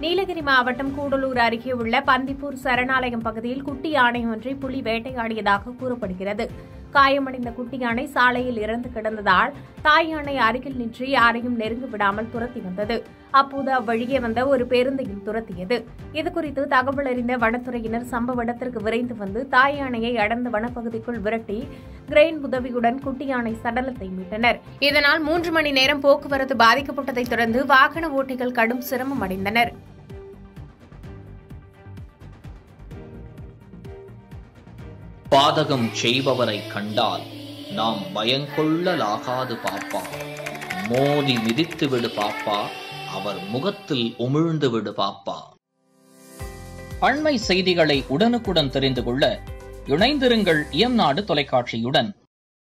நீலகிரி மாவட்டம் கூடலூர் அருகே உள்ள பந்திப்பூர் சரணாலயம் பகுதியில் குட்டி யானை ஒன்றை புலி வேட்டையாடியதாக கூறப்படுகிறது காயமடைந்த குட்டி யானை சாலையில் இறந்து கிடந்ததால் தாய் யானை அருகில் நின்று யாரையும் நெருங்க விடாமல் துரத்தி வந்தது அப்போது அவ்வழியே வந்த ஒரு பேருந்தையும் துரத்தியது இதுகுறித்து தகவல் அறிந்த வனத்துறையினர் சம்பவ இடத்திற்கு விரைந்து வந்து தாய் யானையை அடர்ந்த வனப்பகுதிக்குள் விரட்டி கிரெயின் உதவியுடன் குட்டி யானை சடலத்தை மீட்டனர் இதனால் மூன்று மணி நேரம் போக்குவரத்து பாதிக்கப்பட்டதைத் தொடர்ந்து வாகன ஓட்டிகள் கடும் சிரமம் அடைந்தனர் பாதகம் செய்பவரை கண்டால் நாம் பயங்கொள்ளலாகாது பாப்பா மோதி மிதித்து விடு பாப்பா அவர் முகத்தில் உமிழ்ந்து விடு பாப்பா அண்மை செய்திகளை உடனுக்குடன் தெரிந்து கொள்ள இணைந்திருங்கள் இயம்நாடு தொலைக்காட்சியுடன்